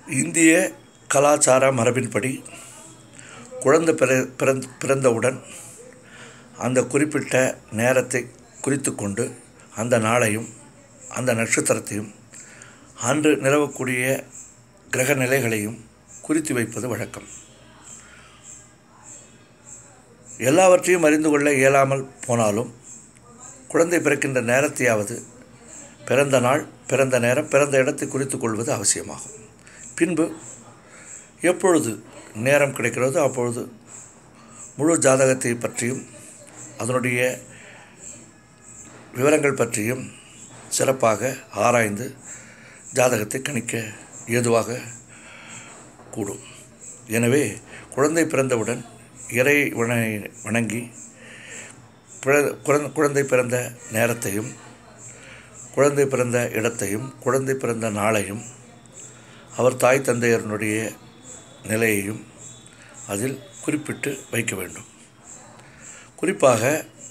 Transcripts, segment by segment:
இந்திய கலாச்சார மரபின்படி குழந்தை பிற பிறந் பிறந்தவுடன் அந்த குறிப்பிட்ட நேரத்தை குறித்து கொண்டு அந்த நாளையும் அந்த நட்சத்திரத்தையும் அன்று நிலவக்கூடிய கிரக நிலைகளையும் குறித்து வைப்பது வழக்கம் எல்லாவற்றையும் அறிந்து கொள்ள இயலாமல் போனாலும் குழந்தை பிறக்கின்ற நேரத்தையாவது பிறந்த நாள் பிறந்த நேரம் பிறந்த இடத்தை குறித்து கொள்வது அவசியமாகும் பின்பு எப்பொழுது நேரம் கிடைக்கிறதோ அப்பொழுது முழு ஜாதகத்தை பற்றியும் அதனுடைய விவரங்கள் பற்றியும் சிறப்பாக ஆராய்ந்து ஜாதகத்தை கணிக்க ஏதுவாக கூடும் எனவே குழந்தை பிறந்தவுடன் இறை வண வணங்கி பிற- குழந்தை குழந்தை பிறந்த நேரத்தையும் குழந்தை பிறந்த இடத்தையும் குழந்தை பிறந்த நாளையும் அவர் தாய் தந்தையரனுடைய நிலையையும் அதில் குறிப்பிட்டு வைக்க வேண்டும் குறிப்பாக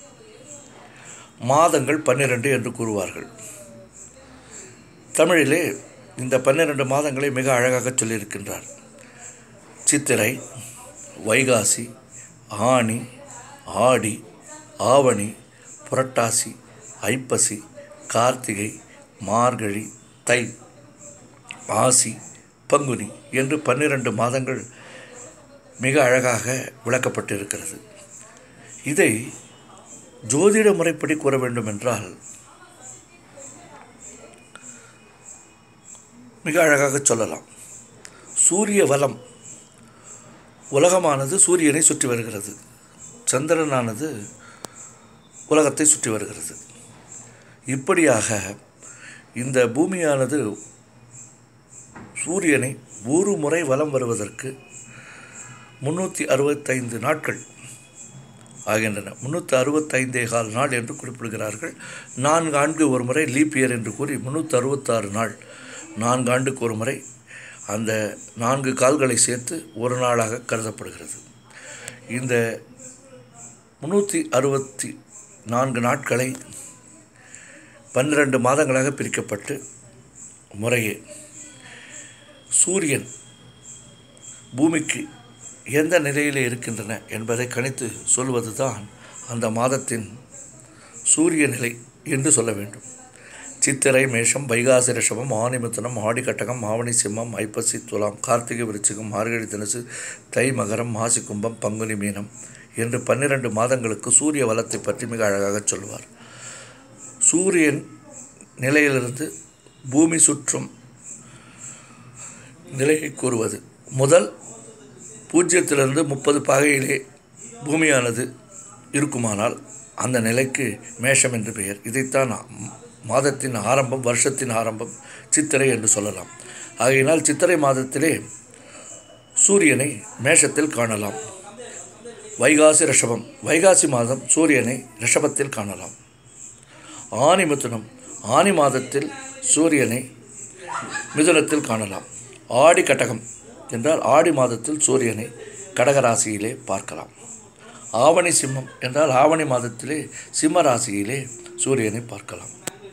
மாதங்கள் பன்னிரண்டு என்று கூறுவார்கள் தமிழிலே இந்த பன்னிரண்டு மாதங்களை மிக அழகாக சொல்லியிருக்கின்றார் சித்திரை வைகாசி ஆனி ஆடி ஆவணி புரட்டாசி ஐப்பசி கார்த்திகை மார்கழி தை ஆசி பங்குனி என்று பன்னிரண்டு மாதங்கள் மிக அழகாக விளக்கப்பட்டிருக்கிறது இதை ஜோதிட முறைப்படி கூற வேண்டும் என்றால் மிக அழகாக சொல்லலாம் சூரிய வலம் உலகமானது சூரியனை சுற்றி வருகிறது சந்திரனானது உலகத்தை சுற்றி வருகிறது இப்படியாக இந்த பூமியானது சூரியனை ஒரு முறை வலம் வருவதற்கு முந்நூற்றி அறுபத்தைந்து நாட்கள் ஆகின்றன முந்நூற்றி அறுபத்தைந்தே கால் நாள் என்று குறிப்பிடுகிறார்கள் நான்கு ஆண்டு ஒரு முறை லீப் இயர் என்று கூறி முந்நூற்றி அறுபத்தாறு நாள் நான்கு ஆண்டுக்கு ஒரு முறை அந்த நான்கு கால்களை சேர்த்து ஒரு நாளாக கருதப்படுகிறது இந்த முந்நூற்றி அறுபத்தி நான்கு நாட்களை பன்னிரண்டு மாதங்களாக பிரிக்கப்பட்டு முறையே சூரியன் பூமிக்கு எந்த நிலையில் இருக்கின்றன என்பதை கணித்து சொல்வது தான் அந்த மாதத்தின் சூரிய நிலை என்று சொல்ல வேண்டும் சித்திரை மேஷம் வைகாசி ரிஷபம் ஆனிமித்தனம் ஆடி கட்டகம் ஆவணி சிம்மம் ஐப்பசி துலாம் கார்த்திகை விருச்சிகம் மார்கழி தனுசு தை மகரம் மாசி கும்பம் பங்குனி மீனம் என்று பன்னிரண்டு மாதங்களுக்கு சூரிய வலத்தை பற்றி மிக அழகாக சொல்வார் சூரியன் நிலையிலிருந்து பூமி சுற்றும் நிலையை கூறுவது முதல் பூஜ்ஜியத்திலிருந்து முப்பது பாகையிலே பூமியானது இருக்குமானால் அந்த நிலைக்கு மேஷம் என்று பெயர் இதைத்தான் ம்- மாதத்தின் ஆரம்பம் வருஷத்தின் ஆரம்பம் சித்திரை என்று சொல்லலாம் ஆகையினால் சித்திரை மாதத்திலே சூரியனை மேஷத்தில் காணலாம் வைகாசி ரிஷபம் வைகாசி மாதம் சூரியனை ரிஷபத்தில் காணலாம் ஆனி மிதுனம் ஆனி மாதத்தில் சூரியனை மிதுனத்தில் காணலாம் ஆடி கட்டகம் என்றால் ஆடி மாதத்தில் சூரியனை கடகராசியிலே பார்க்கலாம் ஆவணி சிம்மம் என்றால் ஆவணி மாதத்திலே சிம்ம ராசியிலே சூரியனை பார்க்கலாம்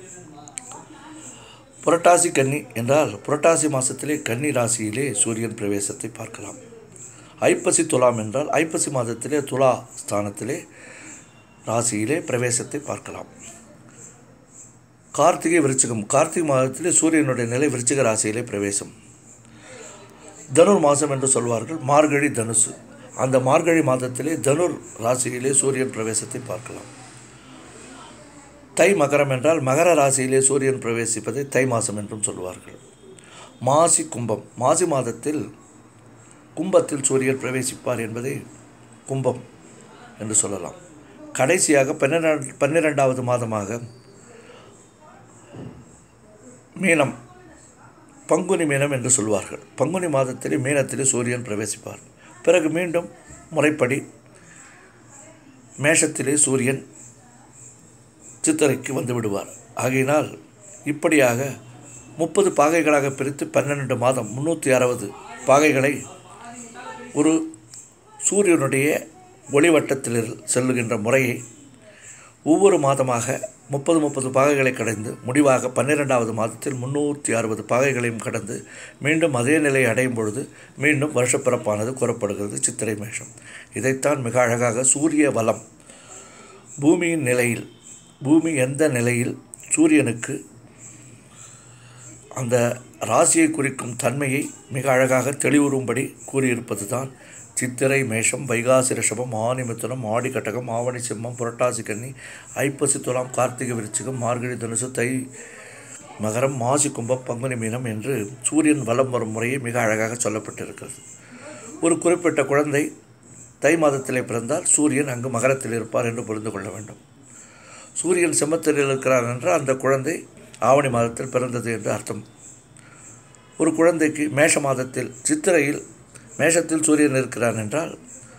புரட்டாசி கன்னி என்றால் புரட்டாசி மாதத்திலே கன்னி ராசியிலே சூரியன் பிரவேசத்தை பார்க்கலாம் ஐப்பசி துலாம் என்றால் ஐப்பசி மாதத்திலே துலா ஸ்தானத்திலே ராசியிலே பிரவேசத்தை பார்க்கலாம் கார்த்திகை விருச்சிகம் கார்த்திகை மாதத்திலே சூரியனுடைய நிலை விருச்சிக ராசியிலே பிரவேசம் தனுர் மாதம் என்று சொல்வார்கள் மார்கழி தனுசு அந்த மார்கழி மாதத்திலே தனுர் ராசியிலே சூரியன் பிரவேசத்தை பார்க்கலாம் தை மகரம் என்றால் மகர ராசியிலே சூரியன் பிரவேசிப்பதை தை மாதம் என்றும் சொல்வார்கள் மாசி கும்பம் மாசி மாதத்தில் கும்பத்தில் சூரியன் பிரவேசிப்பார் என்பதை கும்பம் என்று சொல்லலாம் கடைசியாக பன்னிரண்டு பன்னிரெண்டாவது மாதமாக மீனம் பங்குனி மீனம் என்று சொல்வார்கள் பங்குனி மாதத்திலே மீனத்திலே சூரியன் பிரவேசிப்பார் பிறகு மீண்டும் முறைப்படி மேஷத்திலே சூரியன் சித்திரைக்கு வந்து விடுவார் ஆகையினால் இப்படியாக முப்பது பாகைகளாக பிரித்து பன்னிரண்டு மாதம் முந்நூற்றி அறுபது பாகைகளை ஒரு சூரியனுடைய ஒளிவட்டத்தில் செல்லுகின்ற முறையை ஒவ்வொரு மாதமாக முப்பது முப்பது பாகைகளை கடந்து முடிவாக பன்னிரெண்டாவது மாதத்தில் முன்னூற்றி அறுபது பாகைகளையும் கடந்து மீண்டும் அதே நிலையை அடையும் பொழுது மீண்டும் வருஷப்பிறப்பானது கூறப்படுகிறது சித்திரை மேஷம் இதைத்தான் மிக அழகாக சூரிய வலம் பூமியின் நிலையில் பூமி எந்த நிலையில் சூரியனுக்கு அந்த ராசியை குறிக்கும் தன்மையை மிக அழகாக தெளிவுறும்படி கூறியிருப்பது தான் சித்திரை மேஷம் வைகாசி ரிஷபம் ஆனி மிதுனம் ஆடி கட்டகம் ஆவணி சிம்மம் புரட்டாசி கன்னி ஐப்பசி துலாம் கார்த்திகை விருச்சிகம் மார்கழி தனுசு தை மகரம் மாசி கும்பம் பங்குனி மீனம் என்று சூரியன் வலம் வரும் முறையை மிக அழகாக சொல்லப்பட்டிருக்கிறது ஒரு குறிப்பிட்ட குழந்தை தை மாதத்திலே பிறந்தால் சூரியன் அங்கு மகரத்தில் இருப்பார் என்று புரிந்து கொள்ள வேண்டும் சூரியன் சிம்மத்தில் இருக்கிறார் என்றால் அந்த குழந்தை ஆவணி மாதத்தில் பிறந்தது என்று அர்த்தம் ஒரு குழந்தைக்கு மேஷ மாதத்தில் சித்திரையில் மேஷத்தில் சூரியன் இருக்கிறான் என்றால்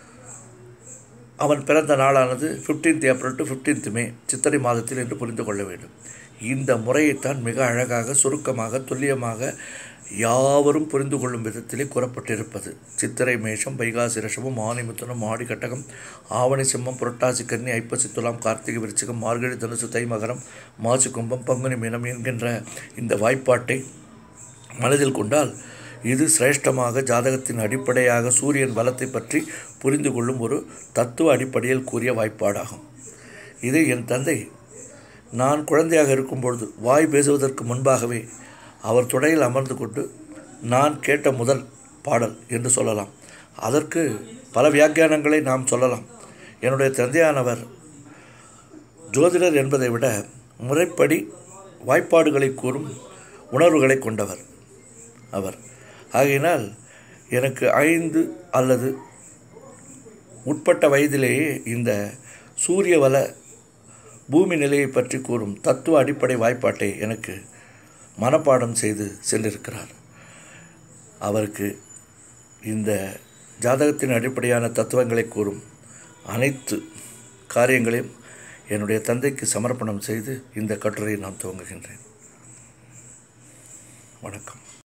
அவன் பிறந்த நாளானது fifteenth April to fifteenth May சித்திரை மாதத்தில் என்று புரிந்து கொள்ள வேண்டும் இந்த முறையைத்தான் மிக அழகாக சுருக்கமாக துல்லியமாக யாவரும் புரிந்து கொள்ளும் விதத்திலே கூறப்பட்டிருப்பது சித்திரை மேஷம் வைகாசி ரிஷபம் ஆனி முத்தனம் ஆடி கட்டகம் ஆவணி சிம்மம் புரட்டாசி கன்னி ஐப்பசி துலாம் கார்த்திகை விருச்சிகம் மார்கழி தனுசு தை மகரம் மாசி கும்பம் பங்குனி மீனம் என்கின்ற இந்த வாய்ப்பாட்டை மனதில் கொண்டால் இது சிரேஷ்டமாக ஜாதகத்தின் அடிப்படையாக சூரியன் பலத்தை பற்றி புரிந்து கொள்ளும் ஒரு தத்துவ அடிப்படையில் கூறிய வாய்ப்பாடாகும் இதை என் தந்தை நான் குழந்தையாக இருக்கும் பொழுது வாய் பேசுவதற்கு முன்பாகவே அவர் துடையில் அமர்ந்து கொண்டு நான் கேட்ட முதல் பாடல் என்று சொல்லலாம் அதற்கு பல வியாக்கியானங்களை நாம் சொல்லலாம் என்னுடைய தந்தையானவர் ஜோதிடர் என்பதை விட முறைப்படி வாய்ப்பாடுகளை கூறும் உணர்வுகளை கொண்டவர் அவர் ஆகையினால் எனக்கு ஐந்து அல்லது உட்பட்ட வயதிலேயே இந்த சூரிய வல பூமி நிலையை பற்றி கூறும் தத்துவ அடிப்படை வாய்ப்பாட்டை எனக்கு மனப்பாடம் செய்து சென்றிருக்கிறார் அவருக்கு இந்த ஜாதகத்தின் அடிப்படையான தத்துவங்களை கூறும் அனைத்து காரியங்களையும் என்னுடைய தந்தைக்கு சமர்ப்பணம் செய்து இந்த கட்டுரையை நான் துவங்குகின்றேன் வணக்கம்